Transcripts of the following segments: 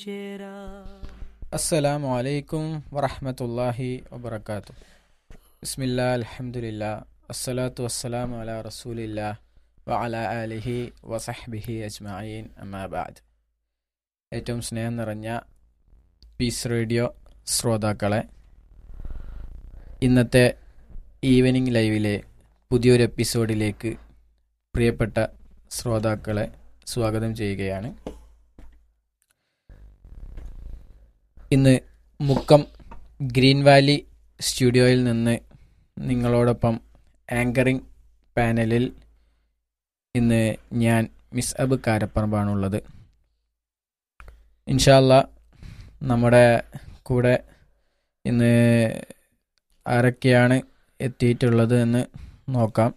അസ്സലാമു അലൈക്കും വറഹ്മത്തുള്ളാഹി വബറകാതുഹു ബിസ്മില്ലാ അൽഹംദുലില്ലാ അസ്സലാത്തു വസ്സലാമു അലാ റസൂലില്ലാ വഅലാ ആലിഹി വസഹ്ബിഹി അജ്മഈൻ അമ്മാ ബഅദ് ഏറ്റവും സ്നേഹം നിറഞ്ഞ പീസ് റേഡിയോ ശ്രോതാക്കളെ ഇന്നത്തെ ഈവനിങ് ലൈവിലെ പുതിയൊരു എപ്പിസോഡിലേക്ക് പ്രിയപ്പെട്ട ശ്രോതാക്കളെ സ്വാഗതം ചെയ്യുകയാണ് ഇന്ന് മുക്കം ഗ്രീൻ വാലി സ്റ്റുഡിയോയിൽ നിന്ന് നിങ്ങളോടൊപ്പം ആങ്കറിംഗ് പാനലിൽ ഇന്ന് ഞാൻ മിസ് അബ് കാരപ്പറമ്പാണുള്ളത് ഇൻഷാല്ല നമ്മുടെ കൂടെ ഇന്ന് ആരൊക്കെയാണ് എത്തിയിട്ടുള്ളത് എന്ന് നോക്കാം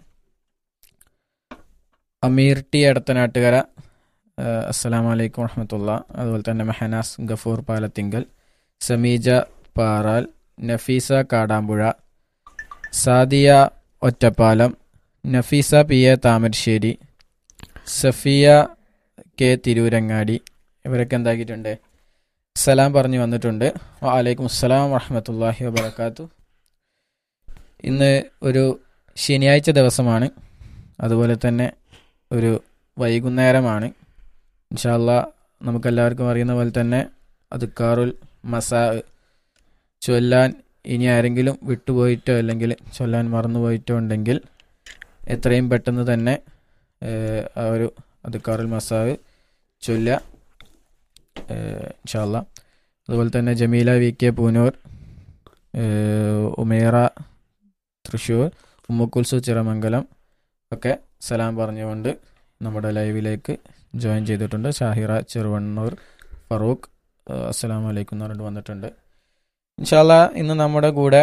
അമീർ ടി എടത്തനാട്ടുകര അസ്സലാമു അലൈക്കും വറഹമത്തുള്ള അതുപോലെ തന്നെ Mehnaz Gafoor Palathingal Sameeja Paral Nafeesa Kadampuzha Sadiya Ottapalam Nafeesa P A Thamarassery Safiya K Tirurangadi ഇവരൊക്കെ എന്താക്കിയിട്ടുണ്ട് സലാം പറഞ്ഞു വന്നിട്ടുണ്ട് വലൈക്കും അസ്സലാം വറഹമത്തല്ലാഹി വബർക്കാത്തു ഇന്ന് ഒരു ശനിയാഴ്ച ദിവസമാണ് അതുപോലെ തന്നെ ഒരു വൈകുന്നേരമാണ് ഇൻഷാല്ല നമുക്കെല്ലാവർക്കും അറിയുന്ന പോലെ തന്നെ അത് കാറുൽ മസാ ചൊല്ലാൻ ഇനി ആരെങ്കിലും വിട്ടുപോയിട്ടോ അല്ലെങ്കിൽ ചൊല്ലാൻ മറന്നുപോയിട്ടോ ഉണ്ടെങ്കിൽ എത്രയും പെട്ടെന്ന് തന്നെ ആ ഒരു അത് കാറുൽ മസാവ് ചൊല്ല ഇൻഷാല്ല അതുപോലെ തന്നെ ജമീല വി കെ പൂനൂർ ഉമേറ തൃശ്ശൂർ ഉമ്മുക്കുൽസു ചിറമംഗലം ഒക്കെ സലാം പറഞ്ഞുകൊണ്ട് നമ്മുടെ ലൈവിലേക്ക് ജോയിൻ ചെയ്തിട്ടുണ്ട് ഷാഹിറ ചെറുവണ്ണൂർ ഫറൂഖ് അസ്സലാം വലൈക്കും എന്ന് പറഞ്ഞിട്ട് വന്നിട്ടുണ്ട് ഇൻഷാല്ല ഇന്ന് നമ്മുടെ കൂടെ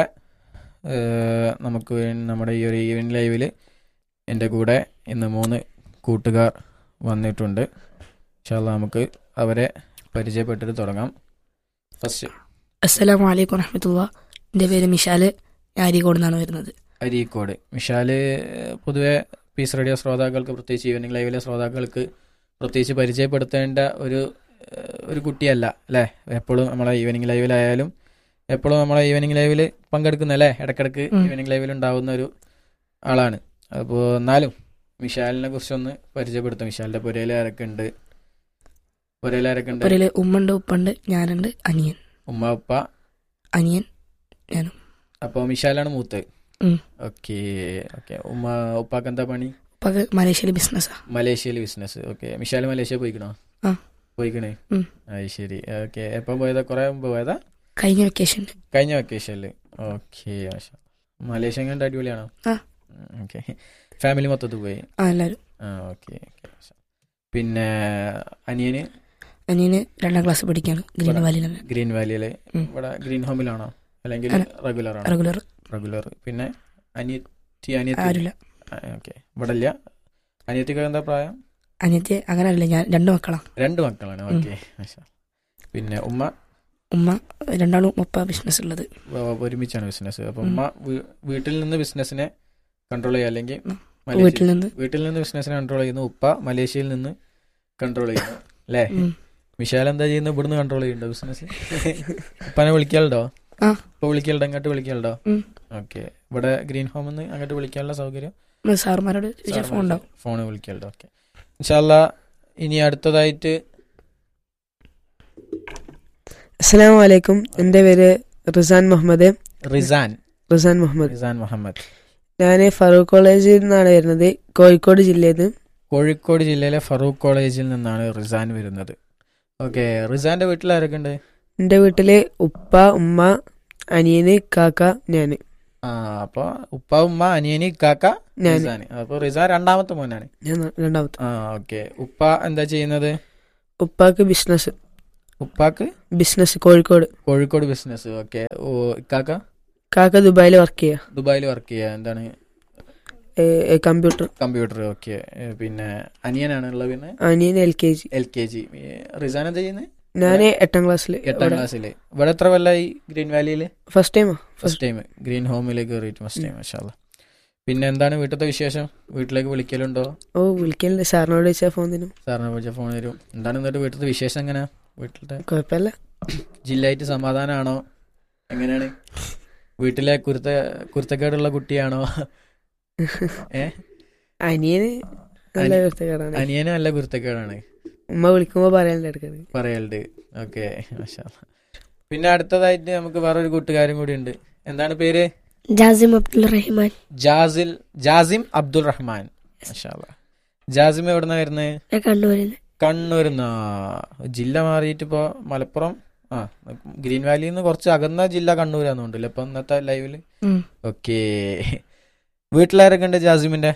നമുക്ക് നമ്മുടെ ഈ ഒരു ഈവനിങ് ലൈവിൽ എൻ്റെ കൂടെ ഇന്ന് മൂന്ന് കൂട്ടുകാർ വന്നിട്ടുണ്ട് ഇൻഷാല്ല നമുക്ക് അവരെ പരിചയപ്പെട്ടിട്ട് തുടങ്ങാം ഫസ്റ്റ് അസ്സലാമു അലൈക്കും വറഹമത്തുള്ള എൻ്റെ പേര് മിഷാല് ഞാൻ അരീക്കോട് നിന്നാണ് വരുന്നത് അരീക്കോട് മിഷാല് പൊതുവെ പീസ് റേഡിയോ ശ്രോതാക്കൾക്ക് പ്രത്യേകിച്ച് ഈവനിങ് ലൈവിലെ ശ്രോതാക്കൾക്ക് പ്രത്യേകിച്ച് പരിചയപ്പെടുത്തേണ്ട ഒരു ഒരു കുട്ടിയല്ല അല്ലേ എപ്പോഴും നമ്മളെ ഈവനിങ് ലൈവിലായാലും എപ്പോഴും നമ്മളെ ഈവനിങ് ലൈവിൽ പങ്കെടുക്കുന്ന അല്ലേ ഇടക്കിടക്ക് ഈവനിങ് ലൈവിൽ ഉണ്ടാവുന്ന ഒരു ആളാണ് അപ്പോൾ എന്നാലും മിഷാലിനെ കുറിച്ചൊന്ന് പരിചയപ്പെടുത്തും മിഷാലിന്റെ പുരയിൽ ആരൊക്കെ ഉണ്ട് പുരയിൽ ആരൊക്കെ ഉണ്ട് ഒരേ ഉമ്മണ്ട് ഉപ്പുണ്ട് ഞാനുണ്ട് അനിയൻ ഉമ്മ ഉപ്പ അനിയൻ അപ്പോൾ മിഷാലാണ് മൂത്ത് ഉം. ഓക്കെ ഓക്കെ ഉമ്മ ഉപ്പാക്ക് എന്താ പണി ഉപ്പക്ക് മലേഷ്യയിൽ ബിസിനസ്സാ മലേഷ്യയിൽ ബിസിനസ് ഓക്കെ മിഷാൽ മലേഷ്യ പോയിക്കണോ ആ. പോയിക്കണേ ഉം. അത് ശരി ഓക്കെ എപ്പം പോയതാ കുറെ മുമ്പ് പോയതാ കഴിഞ്ഞ വെക്കേഷൻ കഴിഞ്ഞ വെക്കേഷനിൽ ഓക്കെ മലേഷ്യ കണ്ട് അടിപൊളിയാണോ ആ. ഓക്കെ ഫാമിലി മൊത്തത്തിൽ പോയി ആ എല്ലാവരും ആ ഓക്കെ പിന്നെ അനിയന് അനിയന് രണ്ടാം ക്ലാസ് പഠിക്കാണ് ഗ്രീൻ ഇവിടെ. വാലിയിൽ തന്നെ ഗ്രീൻ വാലിയില് ഉം. ഇവിടെ ഗ്രീൻ ഹോമിലാണോ അല്ലെങ്കിൽ അല്ല. റെഗുലർ ആണോ റെഗുലർ റെഗുലർ പിന്നെ അനിയത്തി അനിയത്തി ആരുമില്ല ഓക്കെ ഇവിടെ ഇല്ല അനിയത്തിക്ക് എന്താ പ്രായം അനിയത്തെ അങ്ങനെ അറിയില്ല ഞാൻ രണ്ട് മക്കളാണ് രണ്ട് മക്കളാണ് ഉം. ഓക്കെ പിന്നെ ഉമ്മ ഉമ്മ രണ്ടാളും ഉപ്പ ബിസിനസ് ഉള്ളത് വ- ഒരുമിച്ചാണ് ബിസിനസ് അപ്പൊ ഉം. ഉമ്മ വീ- വീട്ടിൽ നിന്ന് ബിസിനസിനെ കൺട്രോൾ ചെയ്യുക അല്ലെങ്കിൽ ഉം. മലേഷ്യ- വീട്ടിൽ നിന്ന് വീട്ടിൽ നിന്ന് ബിസിനസിനെ കൺട്രോൾ ചെയ്യുന്നു ഉപ്പ മലേഷ്യയിൽ നിന്ന് കൺട്രോൾ ചെയ്യുന്നു അല്ലേ ഉം. വിശാൽ എന്താ ചെയ്യുന്നത് ഇവിടുന്ന് കൺട്രോൾ ചെയ്യുന്നുണ്ടോ ബിസിനസ് ഉപ്പനെ വിളിക്കാറുണ്ടോ ആ. ഇപ്പൊ വിളിക്കലുണ്ടോ അങ്ങോട്ട് വിളിക്കലുണ്ടോ ഉം. ഓക്കെ ഇവിടെ ഗ്രീൻ ഹോമിൽ നിന്ന് അങ്ങോട്ട് വിളിക്കാനുള്ള സൗകര്യം ഉം, സാറുമാരോട് ചോദിച്ചാൽ ഫോൺ ഉണ്ടാവും ഫോണ് വിളിക്കലുണ്ടോ ഓക്കെ ഇൻഷാല്ല ഇനി അടുത്തതായിട്ട് അസ്സലാമു അലൈക്കും എൻ്റെ പേര് റിസാൻ മുഹമ്മദ് റിസാൻ റിസാൻ മുഹമ്മദ് റിസാൻ മുഹമ്മദ് ഞാൻ ഫറൂഖ് കോളേജിൽ നിന്നാണ് വരുന്നത് കോഴിക്കോട് ജില്ലയിൽ നിന്ന് കോഴിക്കോട് ജില്ലയിലെ ഫറൂഖ് കോളേജിൽ നിന്നാണ് റിസാൻ വരുന്നത് ഓക്കെ റിസാന്റെ വീട്ടിൽ ആരൊക്കെ ഉണ്ട് എൻ്റെ വീട്ടിൽ ഉപ്പ ഉമ്മ അനിയന് കാക്ക ഞാൻ ആ അപ്പൊ ഉപ്പ ഉമ്മ അനിയനി കാക്ക ഞാൻ റിസാൻ അപ്പൊ റിസാൻ രണ്ടാമത്തെ മോനാണ് ഞാൻ രണ്ടാമത്തെ ആ ഓക്കെ ഉപ്പ എന്താ ചെയ്യുന്നത് ഉപ്പാക്ക് ബിസിനസ് ഉപ്പാക്ക് business Kozhikode Kozhikode business okay ഓ ഇക്കാക്ക കാക്ക ദുബായിൽ വർക്ക് ചെയ്യുക ദുബായിൽ വർക്ക് ചെയ്യുക എന്താണ് കമ്പ്യൂട്ടർ കമ്പ്യൂട്ടർ ഓക്കെ പിന്നെ അനിയനാണ് ഉള്ളത് പിന്നെ അനിയൻ L K G L K G Rizan എന്താ ചെയ്യുന്നത് ഞാൻ എട്ടാം ക്ലാസ്സിൽ എട്ടാം ക്ലാസ്സിൽ ഇവിടെ എത്ര കൊല്ലായി ഗ്രീൻ വാലിയിൽ ഫസ്റ്റ് ടൈമാ ഫസ്റ്റ് ടൈം ഗ്രീൻ ഹോമിലേക്ക് കയറിയിട്ട് ഫസ്റ്റ് ടൈം മാഷാല്ല പിന്നെ എന്താണ് വീട്ടിലത്തെ വിശേഷം വീട്ടിലേക്ക് വിളിക്കലുണ്ടോ ഓ വിളിക്കലുണ്ട് സാറിനോട് ചോദിച്ചാൽ ഫോൺ തരും സാറിനെ വിളിച്ച ഫോൺ തരും എന്താണ് എന്നിട്ട് വീട്ടിലത്തെ വിശേഷം എങ്ങനെ വീട്ടിലത്തെ കുഴപ്പമില്ല ജില്ലായിട്ട് സമാധാനമാണോ എങ്ങനെയാണ് വീട്ടിലെ കുരുത്ത കുരുത്തക്കേടുള്ള കുട്ടിയാണോ ഏ അനിയന് നല്ല അനി- കുരുത്തക്കേടാണ് അനിയന് നല്ല കുരുത്തക്കേടാണ് ഉമ്മ വിളിക്കുമ്പോ പറയാനുണ്ട് ഇടയ്ക്ക് പറയലുണ്ട് ഓക്കെ പിന്നെ അടുത്തതായിട്ട് നമുക്ക് വേറൊരു കൂട്ടുകാരും കൂടി ഉണ്ട് എന്താണ് പേര് ജാസിം അബ്ദുൽ റഹ്മാൻ ജാസിൽ ജാസിം അബ്ദുൾ റഹ്മാൻ മാഷാ അല്ലാ. ജാസിം എവിടുന്ന വരുന്നത് ഞാൻ കണ്ണൂരിൽ നിന്ന് കണ്ണൂർ ജില്ല മാറിയിട്ട് ഇപ്പോ മലപ്പുറം ആ ഗ്രീൻ വാലിയിൽ നിന്ന് കുറച്ച് അകന്ന ജില്ല കണ്ണൂരാന്നുണ്ടല്ലോ ഇപ്പൊ ഇന്നത്തെ ലൈവില് ഓക്കെ വീട്ടിലാരൊക്കെ ഉണ്ട് ജാസിമിന്റെ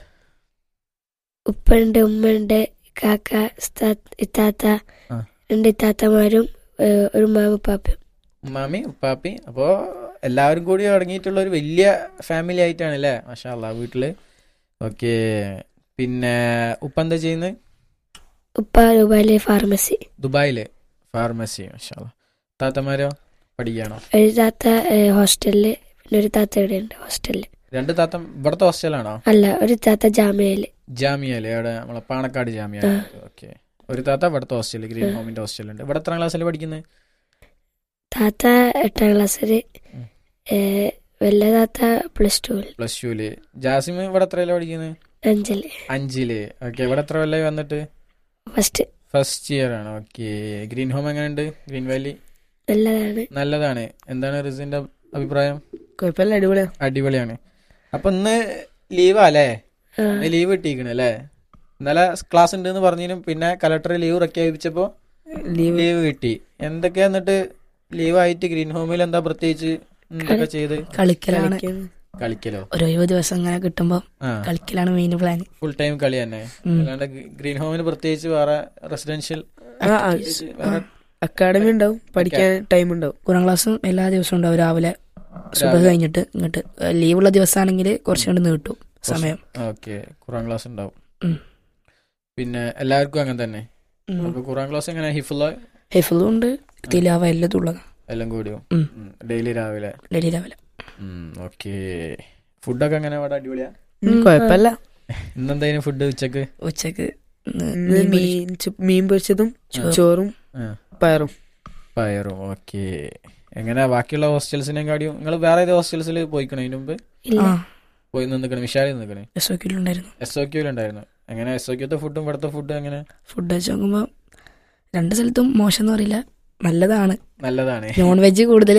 ഉപ്പുണ്ട് ഉമ്മയുണ്ട് കാക്ക ഉസ്താദ്, ഇത്താത്ത ആ. രണ്ട് ഇത്താത്തമാരും ഏഹ്, ഒരു മാമുപ്പാപ്പയും ഉമ്മാമി ഉപ്പാപ്പി അപ്പോ എല്ലാവരും കൂടി അടങ്ങിയിട്ടുള്ള ഒരു വലിയ ഫാമിലി ആയിട്ടാണ് അല്ലേ മാഷാ അല്ലാ വീട്ടില് ഓക്കെ പിന്നെ ഉപ്പ എന്താ ചെയ്യുന്നത് ഉപ്പ ദുബായിലെ ഫാർമസി ദുബായില് ഫാർമസി മാഷാ അല്ലാ. താത്തമാരോ പഠിക്കുകയാണോ ഒരു താത്ത ഏഹ്, ഹോസ്റ്റലില് പിന്നെ ഒരു താത്ത ഇവിടെയുണ്ട് ഹോസ്റ്റലില് രണ്ട് താത്ത ഇവിടുത്തെ ഹോസ്റ്റലാണോ അല്ല ഒരു താത്ത ജാമ്യയില് ജാമിയല്ലേ അവിടെ നമ്മളെ പാണക്കാട് ജാമിയ ആ. ഓക്കെ ഒരു താത്ത ഇവിടുത്തെ ഹോസ്റ്റലിൽ ഗ്രീൻ ഹോമിന്റെ ഹോസ്റ്റലുണ്ട് ഇവിടെ എത്ര ക്ലാസ്സിൽ പഠിക്കുന്നത് താത്ത എട്ടാം ക്ലാസ്സില് ഉം. ഏഹ്, വലിയ താത്ത പ്ലസ് ടുവിൽ പ്ലസ് ടുവില് ജാസിം ഇവിടെ എത്രയല്ല പഠിക്കുന്നത് അഞ്ചില് അഞ്ചില് ഓക്കെ ഇവിടെ എത്ര കൊല്ലായി വന്നിട്ട് ഫസ്റ്റ് ഫസ്റ്റ് ഇയർ ആണ് ഓക്കെ ഗ്രീൻ ഹോം എങ്ങനെയുണ്ട് ഗ്രീൻ വാലി നല്ലതാണ് നല്ലതാണ് എന്താണ് റിസിന്റെ അഭിപ്രായം കുഴപ്പമില്ല അടിപൊളിയാ അടിപൊളിയാണ് അപ്പൊ ഇന്ന് ലീവാ അല്ലേ ആ, ലീവ് കിട്ടിയിരിക്കണ അല്ലേ ഇന്നലെ ക്ലാസ് ഉണ്ട് എന്ന് പറഞ്ഞതിനും പിന്നെ കലക്ടർ ലീവ് പ്രഖ്യാപിച്ചപ്പോ ലീവ് ലീവ് കിട്ടി എന്തൊക്കെയാ എന്നിട്ട് ലീവ് ആയിട്ട് ഗ്രീൻ ഹോമിൽ എന്താ പ്രത്യേകിച്ച് എന്തൊക്കെ ചെയ്ത് കളിക്കലാണ് കളിക്കാൻ കളിക്കലോ ഒരു ഒഴിവ് ദിവസം ഇങ്ങനെ കിട്ടുമ്പോ ആ കളിക്കലാണ് മെയിൻ പ്ലാൻ ഫുൾ ടൈം കളി തന്നെ ഉം. അല്ലാണ്ട് ഗ്രീൻ ഹോമിന് പ്രത്യേകിച്ച് വേറെ റെസിഡൻഷ്യൽ ആ, ആ, വേറെ അക്കാഡമി ഉണ്ടാവും പഠിക്കാൻ ടൈം ഉണ്ടാവും കുറാം ക്ലാസ്സും എല്ലാ ദിവസവും ഉണ്ടാവും രാവിലെ സുബഹ കഴിഞ്ഞിട്ട് ഇങ്ങോട്ട് ലീവുള്ള ദിവസമാണെങ്കിൽ കുറച്ചും കൂടി നീട്ടും സമയം ഓക്കെ ഖുറാൻ ക്ലാസ് ഉണ്ടാവും ഉം. പിന്നെ എല്ലാവർക്കും അങ്ങനെ തന്നെ അപ്പൊ ഖുറാൻ ക്ലാസ് എങ്ങനെ ഹിഫുള്ള ഹെഫിളും ഉണ്ട് തിലാവ എല്ലാതും ഉള്ളതാണ് എല്ലാം കൂടിയോ ഉം. ഡെയിലി രാവിലെ ഡെയിലി രാവിലെ ഓക്കെ ഫുഡൊക്കെ എങ്ങനെ അവിടെ അടിപൊളിയാ ഉം, ഉം, കുഴപ്പമില്ല ഇന്നെന്തായാലും ഫുഡ് ഉച്ചക്ക് ഉച്ചക്ക് ഇന്ന് ഇന്ന് മീൻ പൊരി- മീൻ ചു- മീൻ പൊരിച്ചതും ചോറ്. ചോറും ആ, പയറും പയറും ഓക്കെ എങ്ങനെ ബാക്കിയുള്ള ഹോസ്റ്റൽസിനെയും കാടിയും നിങ്ങൾ വേറെ ഏത് ഹോസ്റ്റൽസിൽ പോയിക്കണോ അതിന് മുമ്പ് ഇല്ല ആ പോയി നിന്നിക്കണേ വിശാലിൽ നിന്നിക്കണേ എസ് ഒ ഉണ്ടായിരുന്നു എസ് ഒ ഉണ്ടായിരുന്നു എങ്ങനെ എസ് ഒ ക്യൂത്തെ ഫുഡും ഇവിടുത്തെ ഫുഡും എങ്ങനെ ഫുഡ് വെച്ച് നോക്കുമ്പോൾ രണ്ട് സ്ഥലത്തും മോശം എന്ന് പറയില്ല നല്ലതാണ് നല്ലതാണ് നോൺ വെജ് കൂടുതൽ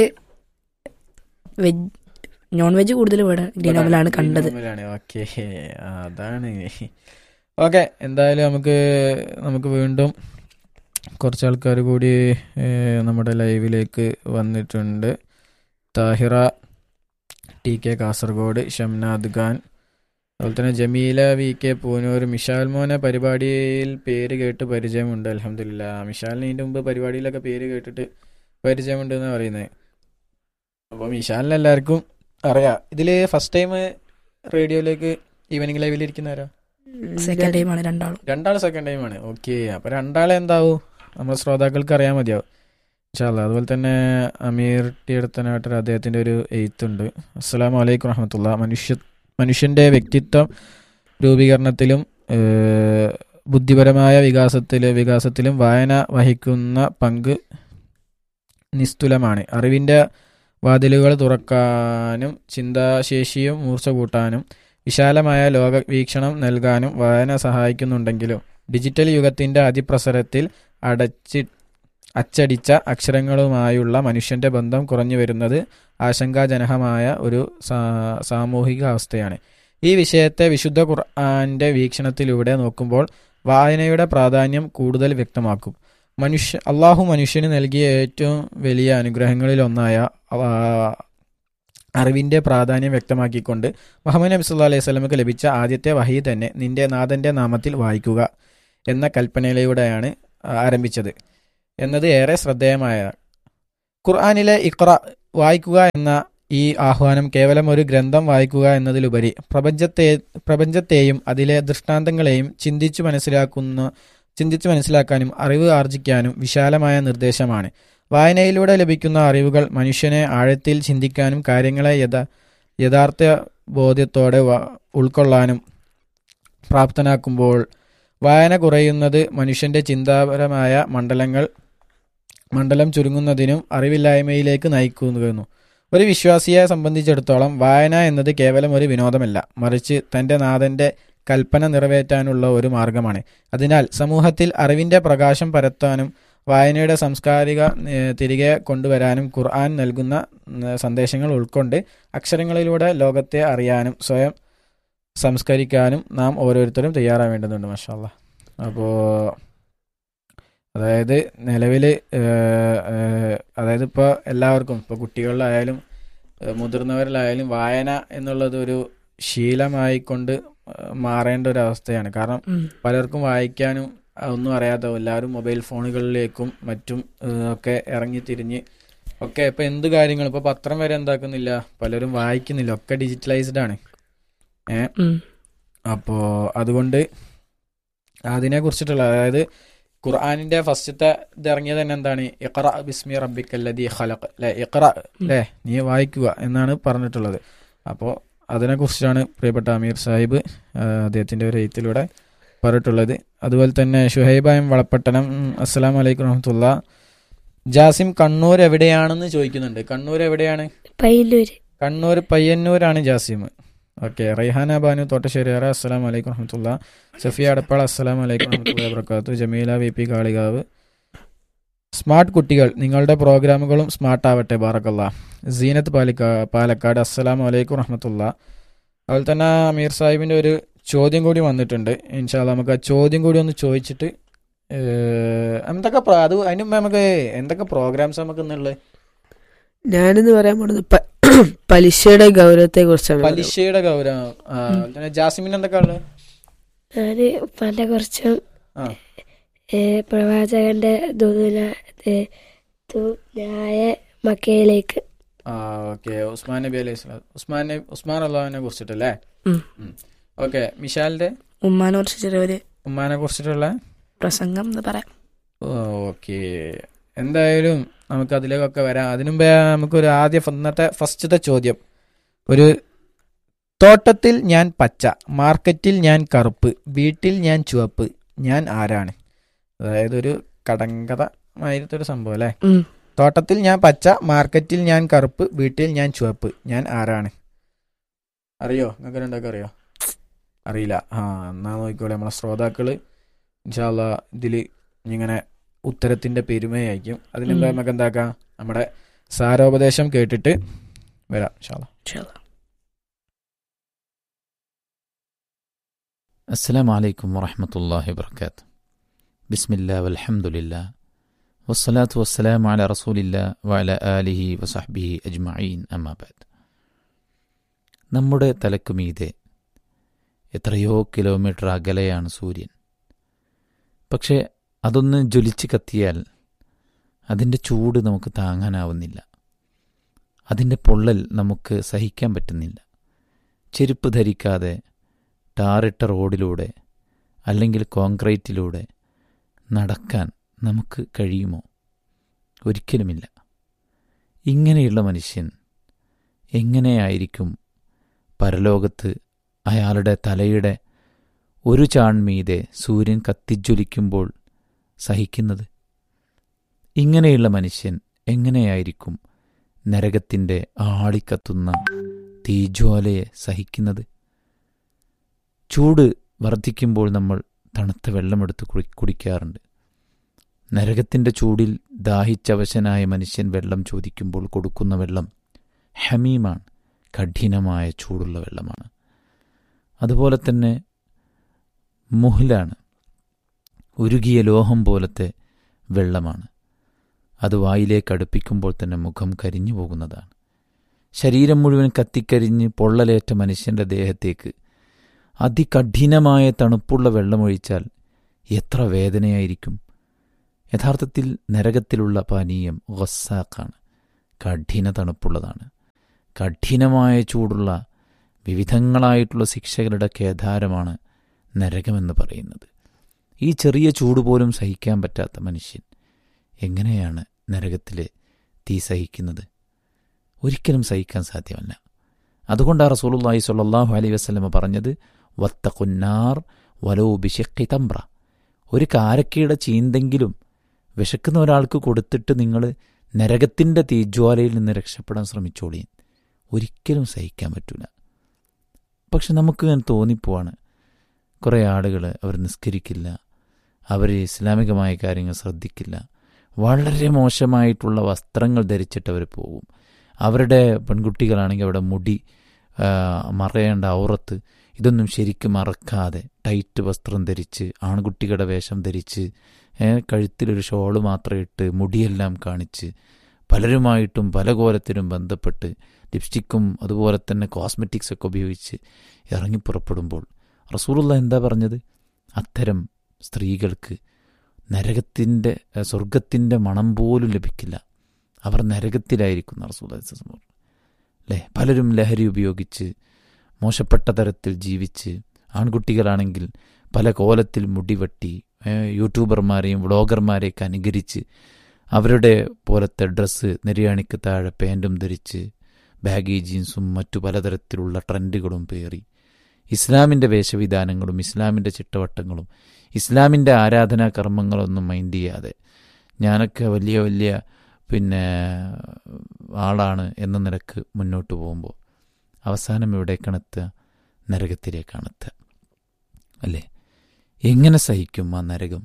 വെജ് നോൺ വെജ് കൂടുതൽ ഇവിടെ ഗ്രീനോമിലാണ് കണ്ടത് ഓക്കെ അതാണ് ഓക്കെ എന്തായാലും നമുക്ക് നമുക്ക് വീണ്ടും കുറച്ച് ആൾക്കാർ കൂടി ഏഹ്, നമ്മുടെ ലൈവിലേക്ക് വന്നിട്ടുണ്ട് താഹിറ ടി കെ കാസർഗോഡ് ഷംനാദ് ഖാൻ അതുപോലെ തന്നെ ജമീല വി കെ പൂനൂർ മിഷാൽ മോനെ പരിപാടിയിൽ പേര് കേട്ട് പരിചയമുണ്ട് അലഹമില്ല മിഷാലിന് ഇതിൻ്റെ മുമ്പ് പരിപാടിയിലൊക്കെ പേര് കേട്ടിട്ട് പരിചയമുണ്ട് എന്ന് പറയുന്നത് അപ്പോൾ മിഷാലിന് എല്ലാവർക്കും അറിയാം ഇതിൽ ഫസ്റ്റ് ടൈം റേഡിയോയിലേക്ക് ഈവനിങ് ലൈവിൽ ഇരിക്കുന്നവരാ സെക്കൻഡ് ടൈമാണ് രണ്ടാളും രണ്ടാൾ സെക്കൻഡ് ടൈമാണ് ഓക്കെ അപ്പോൾ രണ്ടാളെ എന്താവും നമ്മുടെ ശ്രോതാക്കൾക്ക് അറിയാൻ മതിയാവും ഇൻഷാല്ല അതുപോലെ തന്നെ അമീർ ടി അടുത്തനാട്ടർ അദ്ദേഹത്തിൻ്റെ ഒരു എയ്ത്ത് ഉണ്ട് അസ്സാം വലൈക്കും വറഹമത്തുള്ള മനുഷ്യ മനുഷ്യൻ്റെ വ്യക്തിത്വം രൂപീകരണത്തിലും ഏഹ്, ബുദ്ധിപരമായ വികാസത്തിൽ വികാസത്തിലും വായന വഹിക്കുന്ന പങ്ക് നിസ്തുലമാണ് അറിവിൻ്റെ വാതിലുകൾ തുറക്കാനും ചിന്താശേഷിയും മൂർച്ച കൂട്ടാനും വിശാലമായ ലോക വീക്ഷണം നൽകാനും വായന സഹായിക്കുന്നുണ്ടെങ്കിലും ഡിജിറ്റൽ യുഗത്തിൻ്റെ അതിപ്രസരത്തിൽ അടച്ചി അച്ചടിച്ച അക്ഷരങ്ങളുമായുള്ള മനുഷ്യന്റെ ബന്ധം കുറഞ്ഞു വരുന്നത് ആശങ്കാജനകമായ ഒരു സാ- സാമൂഹിക അവസ്ഥയാണ് ഈ വിഷയത്തെ വിശുദ്ധ ഖുർആന്റെ വീക്ഷണത്തിലൂടെ നോക്കുമ്പോൾ വായനയുടെ പ്രാധാന്യം കൂടുതൽ വ്യക്തമാക്കും മനുഷ്യ അള്ളാഹു മനുഷ്യന് നൽകിയ ഏറ്റവും വലിയ അനുഗ്രഹങ്ങളിലൊന്നായ ആ, അറിവിന്റെ പ്രാധാന്യം വ്യക്തമാക്കിക്കൊണ്ട് മുഹമ്മദ് നബി സല്ലല്ലാഹു അലൈഹി സ്വലമക്ക് ലഭിച്ച ആദ്യത്തെ വഹി തന്നെ നിന്റെ നാഥന്റെ നാമത്തിൽ വായിക്കുക എന്ന കൽപ്പനയിലൂടെയാണ് ആരംഭിച്ചത് എന്നത് ഏറെ ശ്രദ്ധേയമായ ഖുർആാനിലെ ഇഖ്റ വായിക്കുക എന്ന ഈ ആഹ്വാനം കേവലം ഒരു ഗ്രന്ഥം വായിക്കുക എന്നതിലുപരി പ്രപഞ്ചത്തെ പ്രപഞ്ചത്തെയും അതിലെ ദൃഷ്ടാന്തങ്ങളെയും ചിന്തിച്ചു മനസ്സിലാക്കുന്ന ചിന്തിച്ചു മനസ്സിലാക്കാനും അറിവ് ആർജിക്കാനും വിശാലമായ നിർദ്ദേശമാണ് വായനയിലൂടെ ലഭിക്കുന്ന അറിവുകൾ മനുഷ്യനെ ആഴത്തിൽ ചിന്തിക്കാനും കാര്യങ്ങളെ യഥാ യഥാർത്ഥ ബോധ്യത്തോടെ വ- ഉൾക്കൊള്ളാനും പ്രാപ്തനാക്കുമ്പോൾ വായന കുറയുന്നത് മനുഷ്യന്റെ ചിന്താപരമായ മണ്ഡലങ്ങൾ മണ്ഡലം ചുരുങ്ങുന്നതിനും അറിവില്ലായ്മയിലേക്ക് നയിക്കുന്നു ഒരു വിശ്വാസിയെ സംബന്ധിച്ചിടത്തോളം വായന എന്നത് കേവലം ഒരു വിനോദമല്ല മറിച്ച് തൻ്റെ നാഥൻ്റെ കൽപ്പന നിറവേറ്റാനുള്ള ഒരു മാർഗമാണ് അതിനാൽ സമൂഹത്തിൽ അറിവിൻ്റെ പ്രകാശം പരത്താനും വായനയുടെ സാംസ്കാരിക ഏഹ്, തിരികെ കൊണ്ടുവരാനും ഖുർആൻ നൽകുന്ന ഏഹ്, സന്ദേശങ്ങൾ ഉൾക്കൊണ്ട് അക്ഷരങ്ങളിലൂടെ ലോകത്തെ അറിയാനും സ്വയം സംസ്കരിക്കാനും നാം ഓരോരുത്തരും തയ്യാറാവേണ്ടതുണ്ട് മഷാല്ല അപ്പോൾ അതായത് നിലവിൽ അതായത് ഇപ്പോൾ എല്ലാവർക്കും ഇപ്പോൾ കുട്ടികളിലായാലും ഏഹ്, മുതിർന്നവരിലായാലും വായന എന്നുള്ളത് ഒരു ശീലമായിക്കൊണ്ട് ഏഹ്, മാറേണ്ട ഒരു അവസ്ഥയാണ് കാരണം ഉം. പലർക്കും വായിക്കാനും അഹ് ഒന്നും അറിയാത്ത എല്ലാവരും മൊബൈൽ ഫോണുകളിലേക്കും മറ്റും ഏഹ്, ഒക്കെ ഇറങ്ങി തിരിഞ്ഞ് ഒക്കെ ഇപ്പൊ എന്ത് കാര്യങ്ങളും ഇപ്പൊ പത്രം വരെ എന്താക്കുന്നില്ല പലരും വായിക്കുന്നില്ല ഒക്കെ ഡിജിറ്റലൈസ്ഡ് ആണ് ഏഹ് ഉം. അപ്പോൾ അതുകൊണ്ട് അതിനെ കുറിച്ചിട്ടുള്ള അതായത് ഖുർആാനിന്റെ ഫസ്റ്റത്തെ ഇത് ഇറങ്ങിയത് തന്നെ എന്താണ് ഇഖറ ബിസ്മി റബ്ബിക്കല്ലതി ഖലഖ് അല്ലെ ഇഖറ അല്ലേ നീ വായിക്കുക എന്നാണ് പറഞ്ഞിട്ടുള്ളത് അപ്പോൾ അതിനെക്കുറിച്ചാണ് പ്രിയപ്പെട്ട അമീർ സാഹിബ് ആ, അദ്ദേഹത്തിന്റെ ഒരു എഴുത്തിലൂടെ പറഞ്ഞിട്ടുള്ളത് അതുപോലെ തന്നെ ഷുഹൈബായും വളപ്പട്ടണം ഉം, അസ്സലാമു അലൈക്കും റഹ്മത്തുള്ള ജാസിം കണ്ണൂർ എവിടെയാണെന്ന് ചോദിക്കുന്നുണ്ട് കണ്ണൂർ എവിടെയാണ് പയ്യന്നൂര് കണ്ണൂർ പയ്യന്നൂരാണ് ജാസിം ഓക്കെ റൈഹാന ബാനു തോട്ടശ്ശേരിയാറ അസ്സലാം വലൈക്കും റഹമത്തുള്ള സഫിയ അടപ്പാൾ അസ്സലാം വലൈക്കും റഹമത്തുള്ള വർക്കാത്തു Jameela V P Kalikavu smart കുട്ടികൾ നിങ്ങളുടെ പ്രോഗ്രാമുകളും സ്മാർട്ട് ആവട്ടെ ബാറക്കല്ല സീനത്ത് പാലിക്കാ പാലക്കാട് അസ്സലാം വലൈക്കും റഹമത്തുള്ള അതുപോലെ തന്നെ അമീർ സാഹിബിന്റെ ഒരു ചോദ്യം കൂടി വന്നിട്ടുണ്ട് ഇൻഷാല്ല നമുക്ക് ആ ചോദ്യം കൂടി ഒന്ന് ചോദിച്ചിട്ട് ഏഹ്, എന്തൊക്കെ പ്ര- അത് അതിന് മുമ്പ് നമുക്ക് എന്തൊക്കെ പ്രോഗ്രാംസ് നമുക്ക് ഇന്നുള്ളത് ഞാനെന്ന് പറയാൻ പോണത് പ- പലിശയുടെ ഗൗരവത്തെ കുറിച്ചാണ് പലിശയുടെ ഗൗരവം ആ, പിന്നെ ജാസിമിന് എന്തൊക്കെ ഉള്ളത് ഞാന് ഉപ്പാന്റെ കുറച്ചും ആ. ഏ, പ്രവാചകന്റെ ദുന ന്യായ മക്കയിലേക്ക് ആ ഓക്കെ ഉസ്മാൻ നബി അലൈഹി സ്വലാം ഉസ്മാൻ നബി ഉസ്മാൻ അള്ളാഹിനെ കുറിച്ചിട്ടല്ലേ ഉം. ഓക്കെ മിഷാലിന്റെ ഉമ്മാനെ കുറിച്ച് ചെറിയൊരു ഉമ്മാനെ കുറിച്ചിട്ടുള്ള പ്രസംഗം എന്ന് പറയാം ഓക്കെ എന്തായാലും നമുക്ക് അതിലേക്കൊക്കെ വരാം അതിനു മുമ്പേ നമുക്കൊരു ആദ്യ ഇന്നത്തെ ഫസ്റ്റത്തെ ചോദ്യം ഒരു തോട്ടത്തിൽ ഞാൻ പച്ച മാർക്കറ്റിൽ ഞാൻ കറുപ്പ് വീട്ടിൽ ഞാൻ ചുവപ്പ് ഞാൻ ആരാണ് അതായത് ഒരു കടങ്കഥ മാതിരത്തെ ഒരു സംഭവം അല്ലേ ഉം. തോട്ടത്തിൽ ഞാൻ പച്ച മാർക്കറ്റിൽ ഞാൻ കറുപ്പ് വീട്ടിൽ ഞാൻ ചുവപ്പ് ഞാൻ ആരാണ് അറിയോ നിങ്ങൾക്ക് രണ്ടൊക്കെ അറിയോ അറിയില്ല ആ എന്നാ നോക്കിക്കോളെ നമ്മളെ ശ്രോതാക്കള് ഇൻഷാല്ല ഇതില് ഇങ്ങനെ ഉത്തരത്തിന്റെ പെരുമയായിരിക്കും അതിന് മുമ്പ് ഉം. നമുക്ക് എന്താക്കാം നമ്മുടെ സാരോപദേശം കേട്ടിട്ട് വരാം ഇൻഷാല്ല ഇൻഷാ അല്ലാ. السلام عليكم ورحمة الله وبركاته بسم الله والحمد لله والصلاة والسلام على رسول الله وعلى آله وصحبه أجمعين أما بعد നമ്മുടെ തലക്കുമീതെ എത്രയോ കിലോമീറ്റർ അകലെയാണ് സൂര്യൻ പക്ഷേ അതൊന്ന് ജ്വലിച്ച് കത്തിയാൽ അതിൻ്റെ ചൂട് നമുക്ക് താങ്ങാനാവുന്നില്ല അതിൻ്റെ പൊള്ളൽ നമുക്ക് സഹിക്കാൻ പറ്റുന്നില്ല ചെരുപ്പ് ധരിക്കാതെ ടാറിട്ട റോഡിലൂടെ അല്ലെങ്കിൽ കോൺക്രീറ്റിലൂടെ നടക്കാൻ നമുക്ക് കഴിയുമോ ഒരിക്കലുമില്ല ഇങ്ങനെയുള്ള മനുഷ്യൻ എങ്ങനെയായിരിക്കും പരലോകത്ത് അയാളുടെ തലയുടെ ഒരു ചാൺമീതെ സൂര്യൻ കത്തിജ്വലിക്കുമ്പോൾ സഹിക്കുന്നത് ഇങ്ങനെയുള്ള മനുഷ്യൻ എങ്ങനെയായിരിക്കും നരകത്തിൻ്റെ ആളിക്കത്തുന്ന തീജ്വാലയെ സഹിക്കുന്നത് ചൂട് വർദ്ധിക്കുമ്പോൾ നമ്മൾ തണുത്ത വെള്ളമെടുത്ത് കുടി കുടിക്കാറുണ്ട് നരകത്തിൻ്റെ ചൂടിൽ ദാഹിച്ചവശനായ മനുഷ്യൻ വെള്ളം ചോദിക്കുമ്പോൾ കൊടുക്കുന്ന വെള്ളം ഹമീമാണ് കഠിനമായ ചൂടുള്ള വെള്ളമാണ് അതുപോലെ തന്നെ മുഹ്ലാണ് ഉരുകിയ ലോഹം പോലത്തെ വെള്ളമാണ് അത് വായിലേക്ക് അടുപ്പിക്കുമ്പോൾ തന്നെ മുഖം കരിഞ്ഞു പോകുന്നതാണ് ശരീരം മുഴുവൻ കത്തിക്കരിഞ്ഞ് പൊള്ളലേറ്റ മനുഷ്യൻ്റെ ദേഹത്തേക്ക് അതികഠിനമായ തണുപ്പുള്ള വെള്ളമൊഴിച്ചാൽ എത്ര വേദനയായിരിക്കും യഥാർത്ഥത്തിൽ നരകത്തിലുള്ള പാനീയം ഗസ്സാക്കാണ് കഠിന തണുപ്പുള്ളതാണ് കഠിനമായ ചൂടുള്ള വിവിധങ്ങളായിട്ടുള്ള ശിക്ഷകളുടെ കേദാരമാണ് നരകമെന്ന് പറയുന്നത് ഈ ചെറിയ ചൂട് പോലും സഹിക്കാൻ പറ്റാത്ത മനുഷ്യൻ എങ്ങനെയാണ് നരകത്തിലെ തീ സഹിക്കുന്നത് ഒരിക്കലും സഹിക്കാൻ സാധ്യമല്ല അതുകൊണ്ടാണ് റസൂലുള്ളാഹി സ്വല്ലല്ലാഹു അലൈഹി വസല്ലമ പറഞ്ഞത് വത്തഖുന്നാർ വലോ ബിശഖി തമ്ര ഒരു കാരക്കയുടെ ചീന്തെങ്കിലും വിശക്കുന്ന ഒരാൾക്ക് കൊടുത്തിട്ട് നിങ്ങൾ നരകത്തിൻ്റെ തീജ്വാലയിൽ നിന്ന് രക്ഷപ്പെടാൻ ശ്രമിച്ചോളി ഒരിക്കലും സഹിക്കാൻ പറ്റില്ല പക്ഷെ നമുക്ക് ഇങ്ങനെ തോന്നിപ്പോവാണ് കുറേ ആളുകൾ അവർ നിസ്കരിക്കില്ല അവർ ഇസ്ലാമികമായ കാര്യങ്ങൾ ശ്രദ്ധിക്കില്ല വളരെ മോശമായിട്ടുള്ള വസ്ത്രങ്ങൾ ധരിച്ചിട്ട് അവർ പോകും അവരുടെ പെൺകുട്ടികളാണെങ്കിൽ അവിടെ മുടി ആ, മറയേണ്ട ഔറത്ത് ഇതൊന്നും ശരിക്കും മറക്കാതെ ടൈറ്റ് വസ്ത്രം ധരിച്ച് ആൺകുട്ടികളുടെ വേഷം ധരിച്ച് ഏ, കഴുത്തിലൊരു ഷോള് മാത്രം ഇട്ട് മുടിയെല്ലാം കാണിച്ച് പലരുമായിട്ടും പല കോലത്തിലും ബന്ധപ്പെട്ട് ലിപ്സ്റ്റിക്കും അതുപോലെ തന്നെ കോസ്മെറ്റിക്സ് ഒക്കെ ഉപയോഗിച്ച് ഇറങ്ങി പുറപ്പെടുമ്പോൾ റസൂലുള്ള എന്താ പറഞ്ഞത് അത്തരം സ്ത്രീകൾക്ക് നരകത്തിൻ്റെ ഏ, സ്വർഗത്തിൻ്റെ മണം പോലും ലഭിക്കില്ല അവർ നരകത്തിലായിരിക്കും റസൂൽ അല്ലേ പലരും ലഹരി ഉപയോഗിച്ച് മോശപ്പെട്ട തരത്തിൽ ജീവിച്ച് ആൺകുട്ടികളാണെങ്കിൽ പല കോലത്തിൽ മുടിവെട്ടി ഏ, യൂട്യൂബർമാരെയും വ്ളോഗർമാരെയൊക്കെ അനുകരിച്ച് അവരുടെ പോലത്തെ ഡ്രസ്സ് നിര്യാണിക്ക് താഴെ പാൻറ്റും ധരിച്ച് ബാഗി ജീൻസും മറ്റു പലതരത്തിലുള്ള ട്രെൻഡുകളും പേറി ഇസ്ലാമിൻ്റെ വേഷവിധാനങ്ങളും ഇസ്ലാമിൻ്റെ ചിട്ടവട്ടങ്ങളും ഇസ്ലാമിൻ്റെ ആരാധനാ കർമ്മങ്ങളൊന്നും മൈൻഡ് ചെയ്യാതെ ഞാനൊക്കെ വലിയ വലിയ പിന്നെ ആളാണ് എന്ന നിലക്ക് മുന്നോട്ട് പോകുമ്പോൾ അവസാനം എവിടേക്കാണ് എത്തുക നരകത്തിലേക്കാണ് എത്തുക അല്ലേ എങ്ങനെ സഹിക്കും ആ നരകം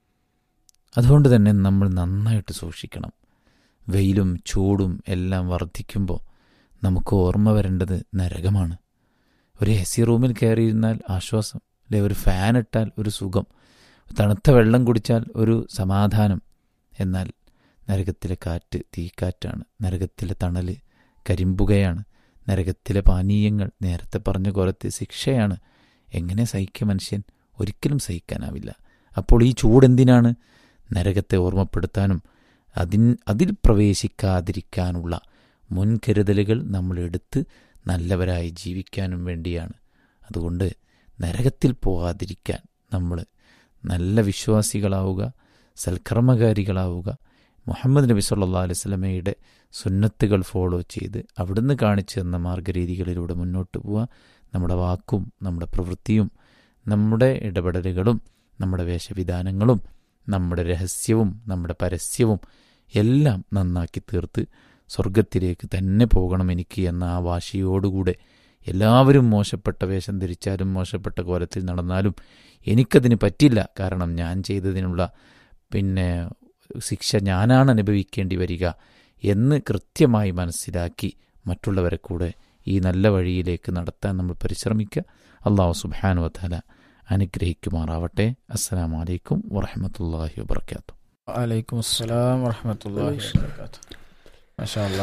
അതുകൊണ്ട് തന്നെ നമ്മൾ നന്നായിട്ട് സൂക്ഷിക്കണം വെയിലും ചൂടും എല്ലാം വർദ്ധിക്കുമ്പോൾ നമുക്ക് ഓർമ്മ വരേണ്ടത് നരകമാണ് ഒരു എ സി റൂമിൽ കയറിയിരുന്നാൽ ആശ്വാസം അല്ലെ ഒരു ഫാൻ ഇട്ടാൽ ഒരു സുഖം തണുത്ത വെള്ളം കുടിച്ചാൽ ഒരു സമാധാനം എന്നാൽ നരകത്തിലെ കാറ്റ് തീക്കാറ്റാണ് നരകത്തിലെ തണല് കരിമ്പുകയാണ് നരകത്തിലെ പാനീയങ്ങൾ നേരത്തെ പറഞ്ഞ കൊലത്തെ ശിക്ഷയാണ് എങ്ങനെ സഹിക്കുക മനുഷ്യൻ ഒരിക്കലും സഹിക്കാനാവില്ല അപ്പോൾ ഈ ചൂടെന്തിനാണ് നരകത്തെ ഓർമ്മപ്പെടുത്താനും അതിൻ അതിൽ പ്രവേശിക്കാതിരിക്കാനുള്ള മുൻകരുതലുകൾ നമ്മൾ എടുത്ത് നല്ലവരായി ജീവിക്കാനും വേണ്ടിയാണ് അതുകൊണ്ട് നരകത്തിൽ പോകാതിരിക്കാൻ നമ്മൾ നല്ല വിശ്വാസികളാവുക സൽക്കർമ്മകാരികളാവുക മുഹമ്മദ് നബി സല്ലാ അലൈഹി സ്വലമയുടെ സുന്നത്തുകൾ ഫോളോ ചെയ്ത് അവിടുന്ന് കാണിച്ചു തന്ന മാർഗരീതികളിലൂടെ മുന്നോട്ട് പോവുക നമ്മുടെ വാക്കും നമ്മുടെ പ്രവൃത്തിയും നമ്മുടെ ഇടപെടലുകളും നമ്മുടെ വേഷവിധാനങ്ങളും നമ്മുടെ രഹസ്യവും നമ്മുടെ പരസ്യവും എല്ലാം നന്നാക്കി തീർത്ത് സ്വർഗത്തിലേക്ക് തന്നെ പോകണം എനിക്ക് എന്ന ആ വാശിയോടുകൂടെ എല്ലാവരും മോശപ്പെട്ട വേഷം ധരിച്ചാലും മോശപ്പെട്ട കോലത്തിൽ നടന്നാലും എനിക്കതിന് പറ്റില്ല കാരണം ഞാൻ ചെയ്തതിനുള്ള പിന്നെ ശിക്ഷ ഞാനാണ് അനുഭവിക്കേണ്ടി വരിക എന്ന് കൃത്യമായി മനസ്സിലാക്കി മറ്റുള്ളവരെ കൂടെ ഈ നല്ല വഴിയിലേക്ക് നടത്താൻ നമ്മൾ പരിശ്രമിക്കുക അള്ളാഹു സുബാനു വത്താല അനുഗ്രഹിക്കുമാറാവട്ടെ അസ്സാം വലൈക്കും വറഹമത്തല്ലാഹി വാബർക്കാത്തു വലൈക്കും അസ്സലാം വറഹമത്തല്ലാഹി വബറകാതുഹു മാഷാ അല്ലാ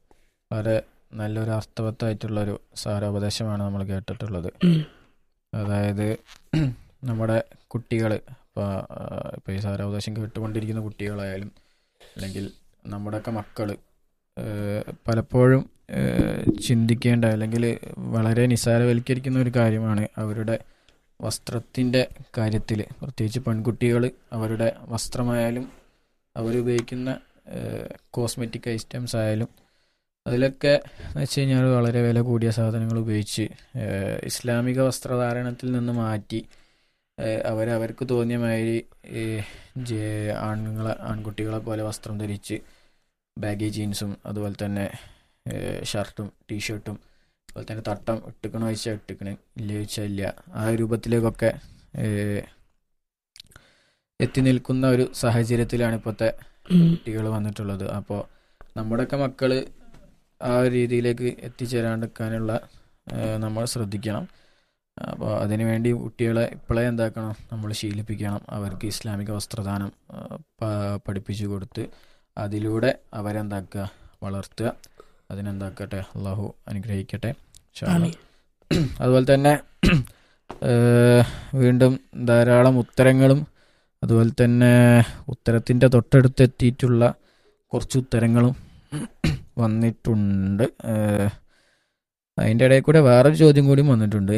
വളരെ നല്ലൊരു അർത്ഥവത്തായിട്ടുള്ളൊരു സാരോപദേശമാണ് നമ്മൾ കേട്ടിട്ടുള്ളത് ഉം. അതായത് നമ്മുടെ കുട്ടികൾ ഇപ്പോൾ ഇപ്പോൾ ഈ സാരോപദേശം കേട്ടുകൊണ്ടിരിക്കുന്ന കുട്ടികളായാലും അല്ലെങ്കിൽ നമ്മുടെയൊക്കെ മക്കൾ പലപ്പോഴും ഏഹ്, ചിന്തിക്കേണ്ട അല്ലെങ്കിൽ വളരെ നിസ്സാരവൽക്കരിക്കുന്ന ഒരു കാര്യമാണ് അവരുടെ വസ്ത്രത്തിൻ്റെ കാര്യത്തിൽ പ്രത്യേകിച്ച് പെൺകുട്ടികൾ അവരുടെ വസ്ത്രമായാലും അവരുപയോഗിക്കുന്ന കോസ്മെറ്റിക് ഐറ്റംസ് ആയാലും അതിലൊക്കെ എന്ന് വെച്ച് കഴിഞ്ഞാൽ വളരെ വില കൂടിയ സാധനങ്ങൾ ഉപയോഗിച്ച് ഏഹ്, ഇസ്ലാമിക വസ്ത്രധാരണത്തിൽ നിന്ന് മാറ്റി ഏഹ്, അവർ അവർക്ക് തോന്നിയ മാതിരി ഏഹ്, ജെ- ആണുങ്ങളെ ആൺകുട്ടികളെ പോലെ വസ്ത്രം ധരിച്ച് ബാഗി ജീൻസും അതുപോലെ തന്നെ ഏഹ്, ഷർട്ടും ടീഷർട്ടും അതുപോലെ തന്നെ തട്ടം ഇട്ടിക്കണോ ചോദിച്ചാൽ ഇട്ടിക്കണ് ഇല്ല ചോദിച്ചാൽ ഇല്ല ആ രൂപത്തിലേക്കൊക്കെ ഏഹ്, എത്തി നിൽക്കുന്ന ഒരു സാഹചര്യത്തിലാണ് ഇപ്പോഴത്തെ ഉം. കുട്ടികൾ വന്നിട്ടുള്ളത് അപ്പോൾ നമ്മുടെയൊക്കെ മക്കൾ ആ ഒരു രീതിയിലേക്ക് എത്തിച്ചേരാണ്ടിരിക്കാനുള്ള ഏഹ്, നമ്മൾ ശ്രദ്ധിക്കണം അപ്പോൾ അതിനുവേണ്ടി കുട്ടികളെ ഇപ്പോഴേ എന്താക്കണം നമ്മൾ ശീലിപ്പിക്കണം അവർക്ക് ഇസ്ലാമിക വസ്ത്രദാനം ഏഹ്, പ- പഠിപ്പിച്ചു കൊടുത്ത് അതിലൂടെ അവരെന്താക്കുക വളർത്തുക അതിനെന്താക്കട്ടെ അള്ളാഹു അനുഗ്രഹിക്കട്ടെ ഇൻഷാ അല്ലാ. ആമീൻ. അതുപോലെ തന്നെ ഏഹ്, വീണ്ടും ധാരാളം ഉത്തരങ്ങളും അതുപോലെ തന്നെ ഉത്തരത്തിൻ്റെ തൊട്ടടുത്തെത്തിയിട്ടുള്ള കുറച്ച് ഉത്തരങ്ങളും വന്നിട്ടുണ്ട് ഏഹ്, അതിൻ്റെ ഇടയിൽ കൂടെ വേറൊരു ചോദ്യം കൂടി വന്നിട്ടുണ്ട്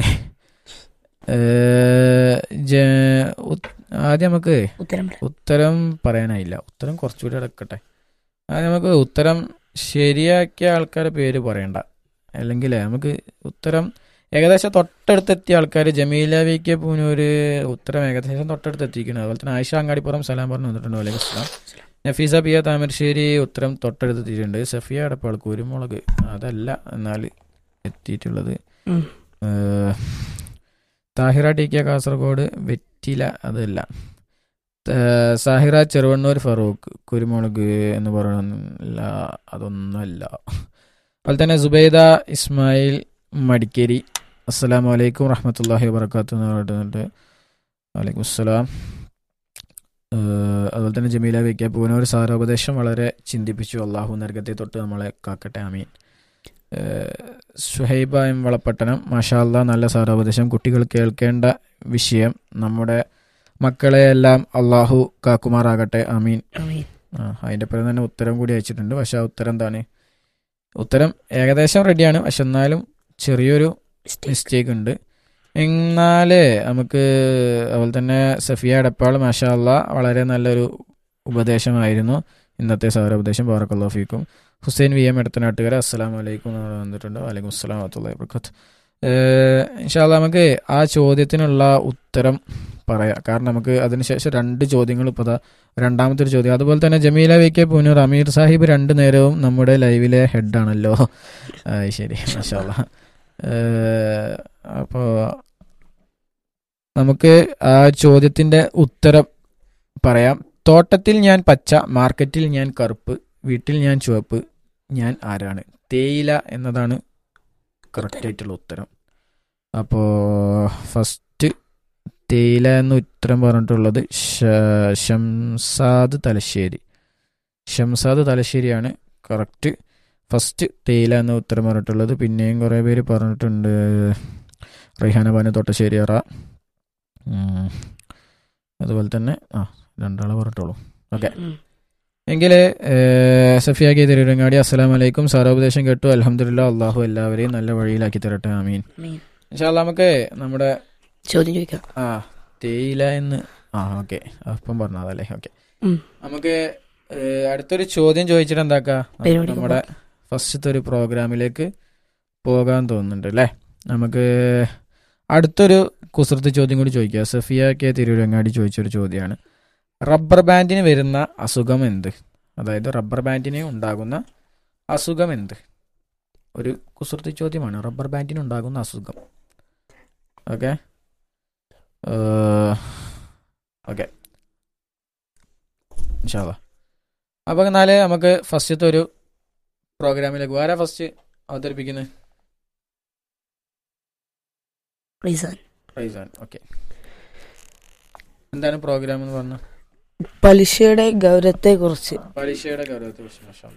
ഏഹ്, ജ- ഉത്- ആദ്യം നമുക്ക് ഉത്തരം പറ. ഉത്തരം പറയാനായില്ല ഉത്തരം കുറച്ചുകൂടി കിടക്കട്ടെ ആദ്യം നമുക്ക് ഉത്തരം ശരിയാക്കിയ ആൾക്കാരുടെ പേര് പറയണ്ട അല്ലെങ്കിൽ നമുക്ക് ഉത്തരം ഏകദേശം തൊട്ടടുത്തെത്തിയ ആൾക്കാർ ജമീല വി കെ പൂനൂര് ഉത്തരം ഏകദേശം തൊട്ടടുത്ത് എത്തിക്കണം അതുപോലെ തന്നെ ആയിഷ അങ്ങാടിപ്പുറം സലാം പറഞ്ഞു വന്നിട്ടുണ്ട് വലൈക്കും അസ്സലാം നഫീസ പിയ താമരശ്ശേരി ഉത്തരം തൊട്ടടുത്ത് എത്തിയിട്ടുണ്ട് സഫിയ അടപ്പാൾ കുരുമുളക് അതല്ല എന്നാൽ എത്തിയിട്ടുള്ളത് ഉം. ഏഹ്, താഹിറ ടി കെ കാസർഗോഡ് വെറ്റില അതല്ല ഏഹ്, സാഹിറ ചെറുവണ്ണൂർ ഫറൂഖ് കുരുമുളക് എന്ന് പറയുന്നില്ല അതൊന്നുമല്ല അതുപോലെ തന്നെ സുബൈദ ഇസ്മായിൽ മടിക്കേരി അസ്സലാമു അലൈക്കും വറഹമത്തല്ലാഹി വബർക്കാത്തു എന്ന് പറഞ്ഞിട്ട് വലൈക്കും അസ്സലാം ഏഹ് അതുപോലെ തന്നെ ജമീല വി കെ പൂനൂർ സാരോപദേശം വളരെ ചിന്തിപ്പിച്ചു അള്ളാഹു നരകത്തെ തൊട്ട് നമ്മളെ കാക്കട്ടെ ആമീൻ ഏഹ് സുഹൈബ എം വളപ്പട്ടണം മാഷാ അല്ലാ നല്ല സാരോപദേശം കുട്ടികൾ കേൾക്കേണ്ട വിഷയം നമ്മുടെ മക്കളെ എല്ലാം അള്ളാഹു കാക്കുമാറാകട്ടെ ആമീൻ ആമീൻ. ആ അതിൻ്റെ പേര് തന്നെ ഉത്തരം കൂടി അയച്ചിട്ടുണ്ട് പക്ഷെ ആ ഉത്തരം എന്താണ് ഉത്തരം ഏകദേശം റെഡിയാണ് പക്ഷെ എന്നാലും ചെറിയൊരു മിസ്റ്റേക്ക് ഉണ്ട് എന്നാല് നമുക്ക് അതുപോലെ തന്നെ സഫിയ അടപ്പാൾ മാഷാ അല്ലാ വളരെ നല്ലൊരു ഉപദേശമായിരുന്നു ഇന്നത്തെ സാരോപദേശം ബാറക്കല്ലാ ഫീക്കും ഹുസൈൻ വി എം എടത്തനാട്ടുകാർ അസ്സലാം വലൈക്കും എന്ന് വന്നിട്ടുണ്ട് വലൈക്കും അസ്സലാം വത്തുള്ള വർക്കത്ത് ഇൻഷാല്ല നമുക്ക് ആ ചോദ്യത്തിനുള്ള ഉത്തരം പറയാം കാരണം നമുക്ക് അതിനുശേഷം രണ്ട് ചോദ്യങ്ങൾ ഇപ്പോൾ ദാ രണ്ടാമത്തെ ഒരു ചോദ്യം അതുപോലെ തന്നെ ജമീല വി കെ പൂനൂർ അമീർ സാഹിബ് രണ്ട് നേരവും നമ്മുടെ ലൈവിലെ ഹെഡാണല്ലോ ആ, ശരി മാഷാല്ല അപ്പോൾ നമുക്ക് ആ ചോദ്യത്തിന്റെ ഉത്തരം പറയാം തോട്ടത്തിൽ ഞാൻ പച്ച മാർക്കറ്റിൽ ഞാൻ കറുപ്പ് വീട്ടിൽ ഞാൻ ചുവപ്പ് ഞാൻ ആരാണ് തേയില എന്നതാണ് കറക്റ്റ് ആയിട്ടുള്ള ഉത്തരം അപ്പോൾ ഫസ്റ്റ് തേയില എന്ന ഉത്തരം പറഞ്ഞിട്ടുള്ളത് ഷ- ഷംസാദ് തലശ്ശേരി ഷംസാദ് തലശ്ശേരിയാണ് കറക്റ്റ് ഫസ്റ്റ് തേയില എന്ന ഉത്തരം പറഞ്ഞിട്ടുള്ളത് പിന്നെയും കുറേ പേര് പറഞ്ഞിട്ടുണ്ട് റൈഹാന ബാനു തൊട്ടശ്ശേരിയറ ഉം. അതുപോലെ തന്നെ ആ രണ്ടാളെ പറഞ്ഞിട്ടുള്ളൂ ഓക്കെ ഉം. എങ്കിൽ സഫിയാക്കി തിരുവരങ്ങാടി അസ്സലാം വലൈക്കും സാരോപദേശം കേട്ടു അലഹമില്ല അള്ളാഹു എല്ലാവരെയും നല്ല വഴിയിലാക്കി തരട്ടെ ആമീൻ ആമീൻ. ഇൻഷാല്ലാ നമുക്ക് നമ്മുടെ ചോദ്യം ചോദിക്കാം ആ തേയില എന്ന് ആ ഓക്കെ അപ്പം പറഞ്ഞതല്ലേ ഓക്കെ ഉം. നമുക്ക് ഏഹ്, അടുത്തൊരു ചോദ്യം ചോദിച്ചിട്ട് എന്താക്കാ പരിപാടിക്ക് നമ്മുടെ ഫസ്റ്റത്തെ ഒരു പ്രോഗ്രാമിലേക്ക് പോകാൻ തോന്നുന്നുണ്ട് അല്ലേ നമുക്ക് അടുത്തൊരു കുസൃത്ത് ചോദ്യം കൂടി ചോദിക്കുക സഫിയ കെ തിരൂരങ്ങാടി ചോദിച്ചൊരു ചോദ്യമാണ് റബ്ബർ ബാൻഡിന് വരുന്ന അസുഖം എന്ത് അതായത് റബ്ബർ ബാൻഡിന് ഉണ്ടാകുന്ന അസുഖം എന്ത് ഒരു കുസൃതി ചോദ്യമാണ് റബ്ബർ ബാൻഡിന് ഉണ്ടാകുന്ന അസുഖം ഓക്കെ ഓക്കെ ഇൻഷാല്ല അപ്പോൾ എന്നാല് നമുക്ക് ഫസ്റ്റത്തെ ഒരു പ്രോഗ്രാമിലേക്ക് പോകാം. ആരാ ഫസ്റ്റ് അവതരിപ്പിക്കുന്നത് റീസൺ ഫൈസാൻ ഓക്കെ എന്താണ് പ്രോഗ്രാം എന്ന് പറഞ്ഞ പലിശയുടെ ഗൗരവത്തെക്കുറിച്ച് പലിശയുടെ ഗൗരവത്തെ കുറിച്ച്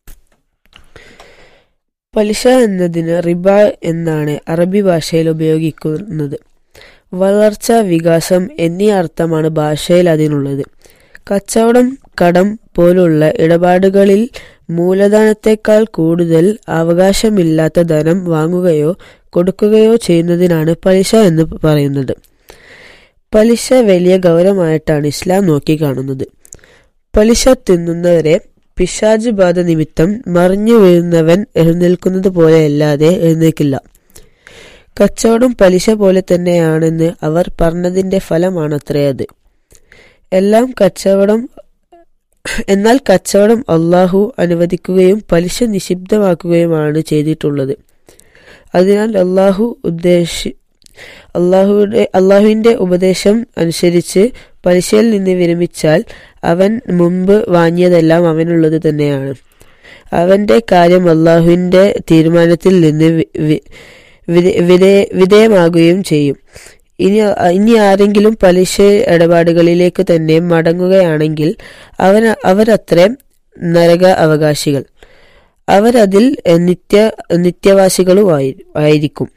പലിശ എന്നതിന് റിബ എന്നാണ് അറബി ഭാഷയിൽ ഉപയോഗിക്കുന്നത് വളർച്ച വികാസം എന്നീ അർത്ഥമാണ് ഭാഷയിൽ അതിനുള്ളത് കച്ചവടം കടം പോലുള്ള ഇടപാടുകളിൽ മൂലധനത്തെക്കാൾ കൂടുതൽ അവകാശമില്ലാത്ത ധനം വാങ്ങുകയോ കൊടുക്കുകയോ ചെയ്യുന്നതിനാണ് പലിശ എന്ന് പറയുന്നത് പലിശ വലിയ ഗൗരവമായിട്ടാണ് ഇസ്ലാം നോക്കിക്കാണുന്നത് പലിശ തിന്നുന്നവരെ പിശാജ് ബാധ നിമിത്തം മറിഞ്ഞു വീഴുന്നവൻ എഴുന്നേൽക്കുന്നത് പോലെയല്ലാതെ എഴുന്നേൽക്കില്ല കച്ചവടം പലിശ പോലെ തന്നെയാണെന്ന് അവർ പറഞ്ഞതിന്റെ ഫലമാണത്രേ അത് എല്ലാം കച്ചവടം എന്നാൽ കച്ചവടം അള്ളാഹു അനുവദിക്കുകയും പലിശ നിഷിബ്ധമാക്കുകയുമാണ് ചെയ്തിട്ടുള്ളത് അതിനാൽ അള്ളാഹു ഉദ്ദേശി അള്ളാഹുയുടെ അള്ളാഹുവിന്റെ ഉപദേശം അനുസരിച്ച് പലിശയിൽ നിന്ന് വിരമിച്ചാൽ അവൻ മുമ്പ് വാങ്ങിയതെല്ലാം അവനുള്ളത് തന്നെയാണ് അവന്റെ കാര്യം അള്ളാഹുവിന്റെ തീരുമാനത്തിൽ നിന്ന് വി- വി- വിധേ- വിധേ- വിധേയമാകുകയും ചെയ്യും ഇനി ഇനി ആരെങ്കിലും പലിശ ഇടപാടുകളിലേക്ക് തന്നെ മടങ്ങുകയാണെങ്കിൽ അവൻ അവരത്രേ നരക അവകാശികൾ അവരതിൽ നിത്യ നിത്യവാസികളുമായി ആയിരിക്കും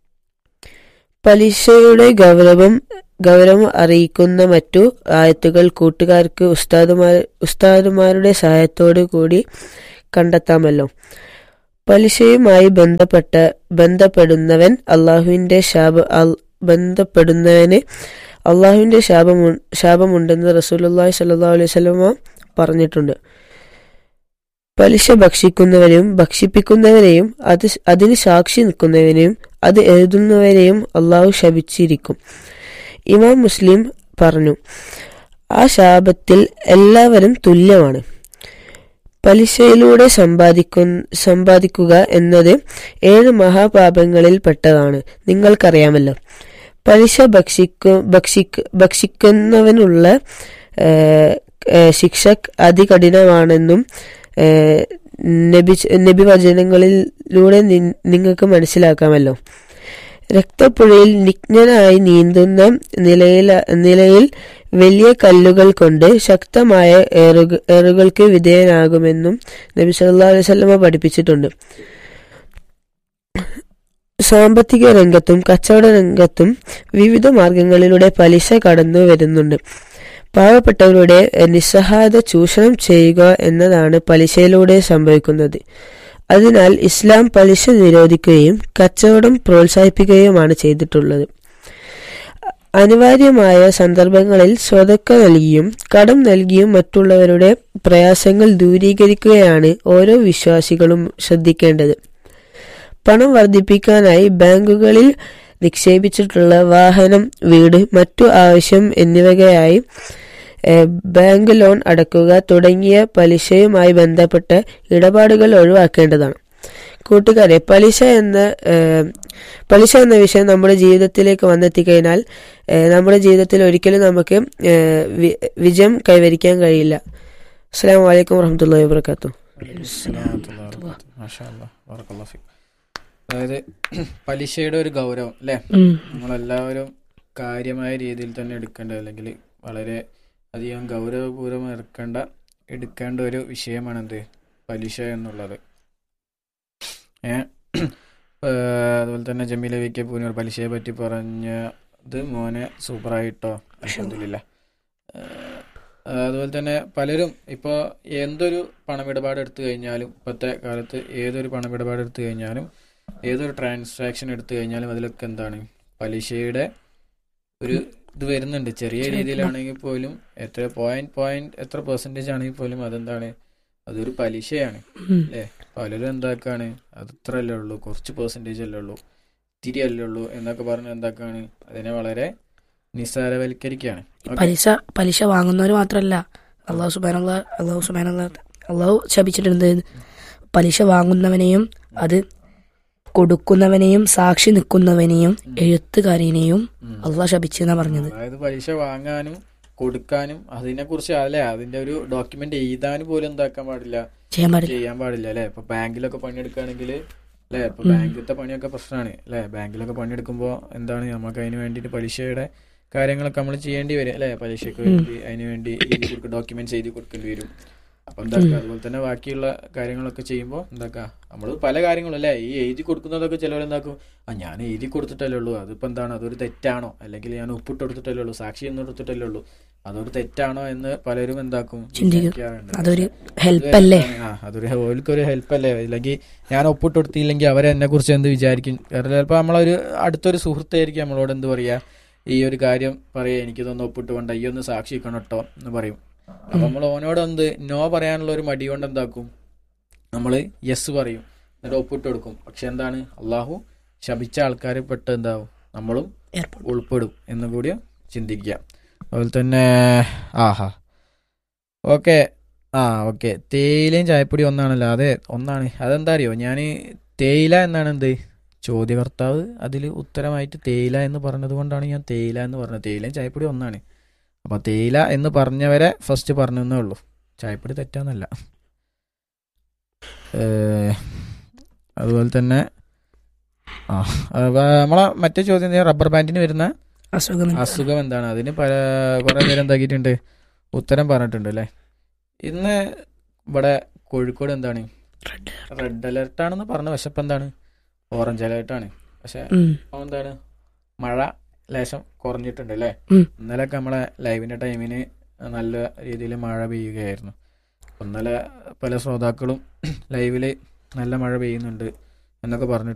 പലിശയുടെ ഗൗരവം ഗൗരവം അറിയിക്കുന്ന മറ്റു ആയത്തുകൾ കൂട്ടുകാർക്ക് ഉസ്താദുമാർ ഉസ്താദുമാരുടെ സഹായത്തോടു കൂടി കണ്ടെത്താമല്ലോ പലിശയുമായി ബന്ധപ്പെട്ട ബന്ധപ്പെടുന്നവൻ അള്ളാഹുവിന്റെ ശാപ അൽ- ബന്ധപ്പെടുന്നവന് അള്ളാഹുവിന്റെ ശാപമു ശാപമുണ്ടെന്ന് റസൂലുള്ളാഹി സ്വല്ലല്ലാഹു അലൈഹി വസല്ലമ പറഞ്ഞിട്ടുണ്ട് പലിശ ഭക്ഷിക്കുന്നവരെയും ഭക്ഷിപ്പിക്കുന്നവരെയും അത് അതിന് സാക്ഷി നിൽക്കുന്നവരെയും അത് എഴുതുന്നവരെയും അള്ളാഹു ശപിച്ചിരിക്കും ഇമാം മുസ്ലിം പറഞ്ഞു ആ ശാപത്തിൽ എല്ലാവരും തുല്യമാണ് പലിശയിലൂടെ സമ്പാദിക്കു സമ്പാദിക്കുക എന്നത് ഏഴ് മഹാപാപങ്ങളിൽ പെട്ടതാണ് നിങ്ങൾക്കറിയാമല്ലോ പലിശ ഭക്ഷിക്കു ഭക്ഷിക്ക് ഭക്ഷിക്കുന്നവനുള്ള ഏഹ്, ഏഹ്, ശിക്ഷ അതികഠിനമാണെന്നും ഏഹ്, നബി നബിവചനങ്ങളിലൂടെ നി- നിങ്ങൾക്ക് മനസ്സിലാക്കാമല്ലോ രക്തപ്പുഴയിൽ നിഗ്നനായി നീന്തുന്ന നിലയിൽ നിലയിൽ വലിയ കല്ലുകൾ കൊണ്ട് ശക്തമായ ഏറുക- ഏറുകൾക്ക് വിധേയനാകുമെന്നും നബി സല്ലല്ലാഹു അലൈഹി വസല്ലമ പഠിപ്പിച്ചിട്ടുണ്ട് സാമ്പത്തിക രംഗത്തും കച്ചവട രംഗത്തും വിവിധ മാർഗങ്ങളിലൂടെ പലിശ കടന്നു വരുന്നുണ്ട് പാവപ്പെട്ടവരുടെ എഹ്, നിസ്സഹായത ചൂഷണം ചെയ്യുക എന്നതാണ് പലിശയിലൂടെ സംഭവിക്കുന്നത് അതിനാൽ ഇസ്ലാം പലിശ നിരോധിക്കുകയും കച്ചവടം പ്രോത്സാഹിപ്പിക്കുകയുമാണ് ചെയ്തിട്ടുള്ളത് അനിവാര്യമായ സന്ദർഭങ്ങളിൽ സ്വതക്ക നൽകിയും കടം നൽകിയും മറ്റുള്ളവരുടെ പ്രയാസങ്ങൾ ദൂരീകരിക്കുകയാണ് ഓരോ വിശ്വാസികളും ശ്രദ്ധിക്കേണ്ടത് പണം വർദ്ധിപ്പിക്കാനായി ബാങ്കുകളിൽ നിക്ഷേപിച്ചിട്ടുള്ള വാഹനം വീട് മറ്റു ആവശ്യം എന്നിവയായി ഏഹ്, ബാങ്ക് ലോൺ അടക്കുക തുടങ്ങിയ പലിശയുമായി ബന്ധപ്പെട്ട ഇടപാടുകൾ ഒഴിവാക്കേണ്ടതാണ് കൂട്ടുകാരെ പലിശ എന്ന ഏഹ്, പലിശ എന്ന വിഷയം നമ്മുടെ ജീവിതത്തിലേക്ക് വന്നെത്തിക്കഴിഞ്ഞാൽ ഏഹ്, നമ്മുടെ ജീവിതത്തിൽ ഒരിക്കലും നമുക്ക് ഏഹ്, വി- വിജയം കൈവരിക്കാൻ കഴിയില്ല അസ്സാം വലൈക്കും വർഹമത്തല്ലാ വാബർക്കാത്തു മാഷാ അല്ലാ. ബറക്കല്ലാഹു ഫീക്. അതായത് പലിശയുടെ ഒരു ഗൗരവം അല്ലേ ഉം. നമ്മളെല്ലാവരും കാര്യമായ രീതിയിൽ തന്നെ എടുക്കേണ്ട അല്ലെങ്കിൽ വളരെ അധികം ഗൗരവപൂർവ്വം എടുക്കേണ്ട എടുക്കേണ്ട ഒരു വിഷയമാണ് എന്ത് പലിശ എന്നുള്ളത് ഏ ഏഹ് അതുപോലെ തന്നെ ജമീല വി കെ പൂനൂർ പലിശയെ പറ്റി പറഞ്ഞത് മോനെ സൂപ്പറായിട്ടോ അൽഹംദുലില്ലാ ഏഹ് അതുപോലെ തന്നെ പലരും ഇപ്പോൾ എന്തൊരു പണമിടപാട് എടുത്തു കഴിഞ്ഞാലും ഇപ്പോഴത്തെ കാലത്ത് ഏതൊരു പണമിടപാട് എടുത്തു കഴിഞ്ഞാലും ഏതൊരു ട്രാൻസാക്ഷൻ എടുത്തു കഴിഞ്ഞാലും അതിലൊക്കെ എന്താണ് പലിശയുടെ ഒരു ഇത് വരുന്നുണ്ട് ചെറിയ രീതിയിലാണെങ്കിൽ പോലും എത്ര പോയിന്റ് പോയിന്റ് എത്ര പെർസെൻറ്റേജ് ആണെങ്കിൽ പോലും അതെന്താണ് അതൊരു പലിശയാണ് ഉം. അല്ലേ പലരും എന്താക്കാണ് അത് ഇത്ര അല്ലേ ഉള്ളൂ കുറച്ച് പെർസെൻറ്റേജ് അല്ലേ ഉള്ളൂ ഇത്തിരി അല്ലേ ഉള്ളൂ എന്നൊക്കെ പറഞ്ഞ് എന്താക്കാണ് അതിനെ വളരെ നിസ്സാരവൽക്കരിക്കുകയാണ് ഓക്കേ. പലിശ പലിശ വാങ്ങുന്നവർ മാത്രമല്ല അള്ളാഹു സുബാനുള്ള അള്ളാഹു സുബാനുള്ള അള്ളാഹു ശപിച്ചിട്ടുണ്ട് പലിശ വാങ്ങുന്നവനെയും അത് കൊടുക്കുന്നവനെയും സാക്ഷി നിൽക്കുന്നവനെയും എഴുത്തുകാരനെയും ഉം. അള്ളാഹ് ശപിച്ചെന്നാ പറഞ്ഞത് അതായത് പലിശ വാങ്ങാനും കൊടുക്കാനും അതിനെ കുറിച്ച് അല്ലെ അതിന്റെ ഒരു ഡോക്യുമെന്റ് എഴുതാനും പോലും എന്താക്കാൻ പാടില്ല ചെയ്യാൻ പാടില്ല ചെയ്യാൻ പാടില്ല അല്ലെ ഇപ്പൊ ബാങ്കിലൊക്കെ പണിയെടുക്കുകയാണെങ്കിൽ അല്ലെ ഇപ്പൊ ഉം. ബാങ്കിലത്തെ പണിയൊക്കെ പ്രശ്നമാണ് അല്ലെ ബാങ്കിലൊക്കെ പണിയെടുക്കുമ്പോൾ എന്താണ് നമുക്ക് അതിന് വേണ്ടിയിട്ട് പലിശയുടെ കാര്യങ്ങളൊക്കെ നമ്മൾ ചെയ്യേണ്ടി വരും അല്ലെ പലിശക്ക് വേണ്ടി അതിന് വേണ്ടി എഴുതി കൊടുക്കുക ഡോക്യുമെന്റ്സ് എഴുതി കൊടുക്കേണ്ടി വരും അപ്പൊ എന്താക്കുക അതുപോലെ തന്നെ ബാക്കിയുള്ള കാര്യങ്ങളൊക്കെ ചെയ്യുമ്പോൾ എന്താക്കുക നമ്മൾ പല കാര്യങ്ങളും അല്ലേ ഈ എഴുതി കൊടുക്കുന്നതൊക്കെ ചിലവരെന്താക്കും ആ ഞാൻ എഴുതി കൊടുത്തിട്ടല്ലേ ഉള്ളൂ അതിപ്പോ എന്താണ് അതൊരു തെറ്റാണോ അല്ലെങ്കിൽ ഞാൻ ഒപ്പിട്ട് കൊടുത്തിട്ടല്ലേ ഉള്ളൂ സാക്ഷി എന്ന് കൊടുത്തിട്ടല്ലേ ഉള്ളൂ അതൊരു തെറ്റാണോ എന്ന് പലരും എന്താക്കും ചിന്തിക്കും. വിചാരിക്കാറുണ്ട്. അതൊരു ഹെൽപ്പ് അല്ലേ ആ അതൊരു ഓൽക്കൊരു ഹെൽപ്പ് അല്ലേ ഇല്ലെങ്കിൽ ഞാൻ ഒപ്പിട്ട് കൊടുത്തില്ലെങ്കിൽ അവരെ എന്നെ കുറിച്ച് എന്ത് വിചാരിക്കും കാരണം ചിലപ്പോൾ നമ്മളൊരു അടുത്തൊരു സുഹൃത്തായിരിക്കും നമ്മളോട് എന്ത് പറയാ ഈ ഒരു കാര്യം പറയാ എനിക്കിതൊന്ന് ഒപ്പിട്ട് കൊണ്ട് ഈ ഒന്ന് സാക്ഷിക്കണം കേട്ടോ എന്ന് പറയും അപ്പൊ നമ്മൾ ഓനോട് എന്ത് നോ പറയാനുള്ള ഒരു മടി കൊണ്ട് എന്താക്കും നമ്മൾ യെസ് പറയും എന്നിട്ട് ഒപ്പിട്ട് കൊടുക്കും പക്ഷെ എന്താണ് അള്ളാഹു ശപിച്ച ആൾക്കാരെ പെട്ട് എന്താവും നമ്മളും ഏർപ്പെടും ഉൾപ്പെടും എന്ന് കൂടി ചിന്തിക്കുക അതുപോലെ തന്നെ ആഹാ ഓക്കെ ആ ഓക്കെ തേയിലയും ചായപ്പൊടി ഒന്നാണല്ലോ അതെ ഒന്നാണ് അതെന്താ അറിയോ ഞാൻ തേയില എന്നാണ് എന്ത് ചോദ്യകർത്താവ് അതിൽ ഉത്തരമായിട്ട് തേയില എന്ന് പറഞ്ഞത് കൊണ്ടാണ് ഞാൻ തേയില എന്ന് പറഞ്ഞത് തേയിലയും ചായപ്പൊടി ഒന്നാണ് അപ്പോൾ തേയില എന്ന് പറഞ്ഞവരെ ഫസ്റ്റ് പറഞ്ഞേ ഉള്ളൂ ചായപ്പൊടി തെറ്റാന്നല്ല ഏഹ്, അതുപോലെ തന്നെ ആ അപ്പൊ നമ്മളെ മറ്റേ ചോദ്യം എന്താ? റബ്ബർ ബാൻഡിന് വരുന്ന അസുഖം അസുഖം എന്താണ് അതിന് പല കുറെ പേര് എന്താക്കിയിട്ടുണ്ട് ഉത്തരം പറഞ്ഞിട്ടുണ്ട് അല്ലേ ഇന്ന് ഇവിടെ കോഴിക്കോട് എന്താണ് റെഡ് അലർട്ട് ആണെന്ന് പറഞ്ഞു പക്ഷെ ഇപ്പൊ എന്താണ് ഓറഞ്ച് അലേർട്ടാണ് പക്ഷെ ഉം. ഇപ്പൊ എന്താണ് മഴ ലേശം കുറഞ്ഞിട്ടുണ്ട് അല്ലേ ഉം. ഇന്നലെയൊക്കെ നമ്മളെ ലൈവിന്റെ ടൈമിന് നല്ല രീതിയിൽ മഴ പെയ്യുകയായിരുന്നു അപ്പൊ ഇന്നലെ പല ശ്രോതാക്കളും ലൈവില് നല്ല മഴ പെയ്യുന്നുണ്ട് എന്നൊക്കെ പറഞ്ഞിട്ട്